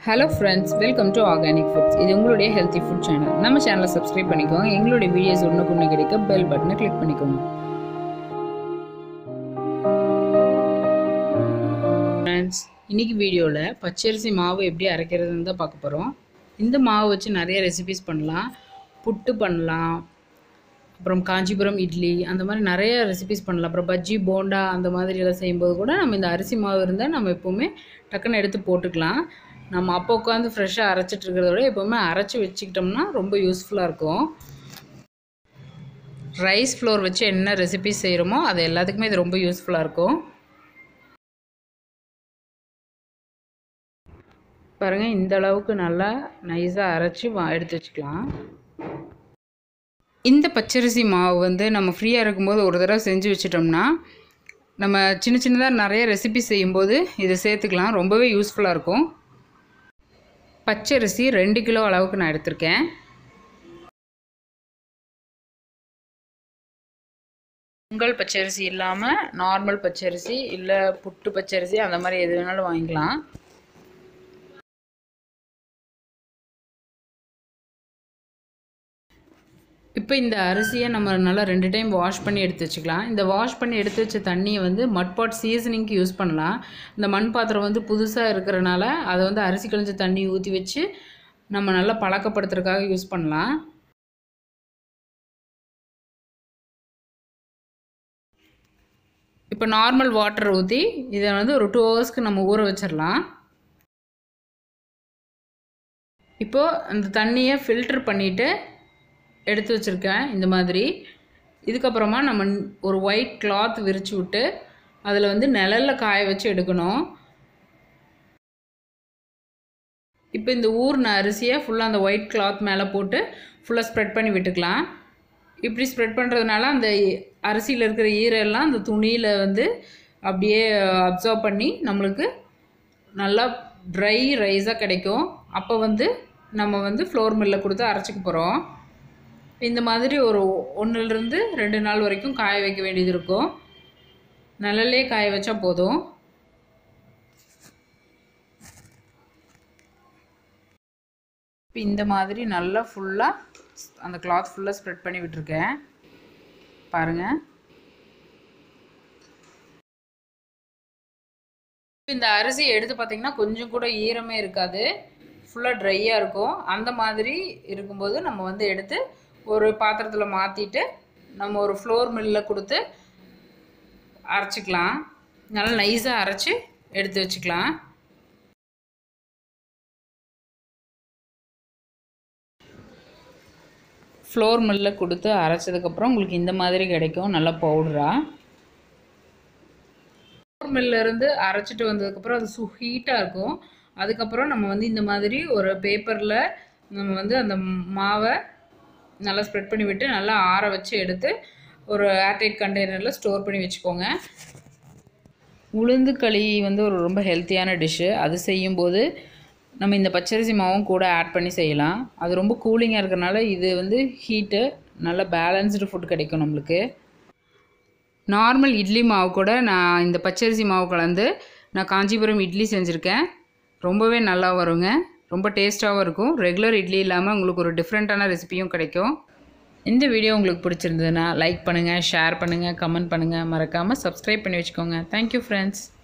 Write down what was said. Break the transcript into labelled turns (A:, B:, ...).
A: hello friends welcome to organic foods இது உங்களுடைய healthy food channel நம்ம சேனலை சப்ஸ்கிரைப் பண்ணிக்கோங்க எங்களுடைய வீடியோஸ் ஒன்றுக்கு ஒன்று கிடைக்க பெல் பட்டனை கிளிக் பண்ணிக்கோங்க ஃப்ரெண்ட்ஸ் இன்னைக்கு வீடியோவில் பச்சரிசி மாவு எப்படி அரைக்கிறதுன்னு தான் பார்க்க போகிறோம் இந்த மாவு வச்சு நிறைய ரெசிபிஸ் பண்ணலாம் புட்டு பண்ணலாம் அப்புறம் காஞ்சிபுரம் இட்லி அந்த மாதிரி நிறைய ரெசிபிஸ் பண்ணலாம் அப்புறம் பஜ்ஜி போண்டா அந்த மாதிரி எல்லாம் செய்யும்போது கூட நம்ம இந்த அரிசி மாவு இருந்தால் நம்ம எப்போவுமே டக்குன்னு எடுத்து போட்டுக்கலாம் நம்ம அப்போ உட்காந்து ஃப்ரெஷ்ஷாக அரைச்சிட்டு இருக்கிறத விட எப்போவுமே அரைச்சி வச்சுக்கிட்டோம்னா ரொம்ப யூஸ்ஃபுல்லாக இருக்கும் ரைஸ் ஃப்ளோர் வச்சு என்ன ரெசிபிஸ் செய்கிறோமோ அது எல்லாத்துக்குமே இது ரொம்ப யூஸ்ஃபுல்லாக இருக்கும் பாருங்கள் இந்த அளவுக்கு நல்லா நைஸாக அரைச்சி வா எடுத்து வச்சுக்கலாம் இந்த பச்சரிசி மாவு வந்து நம்ம ஃப்ரீயாக இருக்கும்போது ஒரு தடவை செஞ்சு வச்சிட்டோம்னா நம்ம சின்ன சின்னதாக நிறைய ரெசிபி செய்யும்போது இதை சேர்த்துக்கலாம் ரொம்பவே யூஸ்ஃபுல்லாக இருக்கும் பச்சரிசி ரெண்டு கிலோ அளவுக்கு நான் எடுத்திருக்கேன் பொங்கல் பச்சரிசி இல்லாமல் நார்மல் பச்சரிசி இல்லை புட்டு பச்சரிசி அந்த மாதிரி எது வேணாலும் வாங்கிக்கலாம் இப்போ இந்த அரிசியை நம்ம நல்லா ரெண்டு டைம் வாஷ் பண்ணி எடுத்து வச்சுக்கலாம் இந்த வாஷ் பண்ணி எடுத்து வச்ச தண்ணியை வந்து மட்பாட் சீசனிங்க்கு யூஸ் பண்ணலாம் இந்த மண் பாத்திரம் வந்து புதுசாக இருக்கிறனால அதை வந்து அரிசி கழிஞ்ச தண்ணி ஊற்றி வச்சு நம்ம நல்லா பழக்கப்படுத்துறதுக்காக யூஸ் பண்ணலாம் இப்போ நார்மல் வாட்டர் ஊற்றி இதை வந்து ஒரு டூ ஹவர்ஸ்க்கு நம்ம ஊற வச்சிடலாம் இப்போது அந்த தண்ணியை ஃபில்டர் பண்ணிவிட்டு எடுத்து வச்சுருக்கேன் இந்த மாதிரி இதுக்கப்புறமா நம்ம ஒரு ஒயிட் கிளாத் விரித்து விட்டு அதில் வந்து நிழலில் காய வச்சு எடுக்கணும் இப்போ இந்த ஊர்ன அரிசியை ஃபுல்லாக அந்த ஒயிட் கிளாத் மேலே போட்டு ஃபுல்லாக ஸ்ப்ரெட் பண்ணி விட்டுக்கலாம் இப்படி ஸ்ப்ரெட் பண்ணுறதுனால அந்த அரிசியில் இருக்கிற ஈரெல்லாம் அந்த துணியில் வந்து அப்படியே அப்சர்வ் பண்ணி நம்மளுக்கு நல்லா ட்ரை ரைஸாக கிடைக்கும் அப்போ வந்து நம்ம வந்து ஃப்ளோர் மில்லில் கொடுத்து அரைச்சிக்க போகிறோம் இந்த மாதிரி ஒரு ஒன்றுலேருந்து ரெண்டு நாள் வரைக்கும் காய வைக்க வேண்டியது இருக்கும் நிழல்லே காய வச்சா போதும் இப்போ இந்த மாதிரி நல்லா ஃபுல்லாக அந்த கிளாத் ஃபுல்லாக ஸ்ப்ரெட் பண்ணி விட்டுருக்கேன் பாருங்கள் இந்த அரிசி எடுத்து பார்த்திங்கன்னா கொஞ்சம் கூட ஈரமே இருக்காது ஃபுல்லாக ட்ரையாக இருக்கும் அந்த மாதிரி இருக்கும்போது நம்ம வந்து எடுத்து ஒரு பாத்திரத்தில் மாற்றிட்டு நம்ம ஒரு ஃப்ளோர் மில்லில் கொடுத்து அரைச்சிக்கலாம் நல்லா நைஸாக அரைச்சி எடுத்து வச்சுக்கலாம் ஃப்ளோர் மில்லில் கொடுத்து அரைச்சதுக்கப்புறம் உங்களுக்கு இந்த மாதிரி கிடைக்கும் நல்லா பவுடராக ஃப்ளோர் மில்லிருந்து அரைச்சிட்டு வந்ததுக்கப்புறம் அது சு ஹீட்டாக இருக்கும் அதுக்கப்புறம் நம்ம வந்து இந்த மாதிரி ஒரு பேப்பரில் நம்ம வந்து அந்த மாவை நல்லா ஸ்ப்ரெட் பண்ணி விட்டு நல்லா ஆற வச்சு எடுத்து ஒரு ஏர்டைட் கண்டெய்னரில் ஸ்டோர் பண்ணி வச்சுக்கோங்க உளுந்து களி வந்து ஒரு ரொம்ப ஹெல்த்தியான டிஷ்ஷு அது செய்யும்போது நம்ம இந்த பச்சரிசி மாவும் கூட ஆட் பண்ணி செய்யலாம் அது ரொம்ப கூலிங்காக இருக்கிறனால இது வந்து ஹீட்டு நல்ல பேலன்ஸ்டு ஃபுட் கிடைக்கும் நம்மளுக்கு நார்மல் இட்லி மாவு கூட நான் இந்த பச்சரிசி மாவு கலந்து நான் காஞ்சிபுரம் இட்லி செஞ்சுருக்கேன் ரொம்பவே நல்லா வருங்க ரொம்ப டேஸ்ட்டாகவும் இருக்கும் ரெகுலர் இட்லி இல்லாமல் உங்களுக்கு ஒரு டிஃப்ரெண்ட்டான ரெசிபியும் கிடைக்கும் இந்த வீடியோ உங்களுக்கு பிடிச்சிருந்ததுன்னா லைக் பண்ணுங்கள் ஷேர் பண்ணுங்கள் கமெண்ட் பண்ணுங்கள் மறக்காமல் சப்ஸ்கிரைப் பண்ணி வச்சுக்கோங்க தேங்க்யூ ஃப்ரெண்ட்ஸ்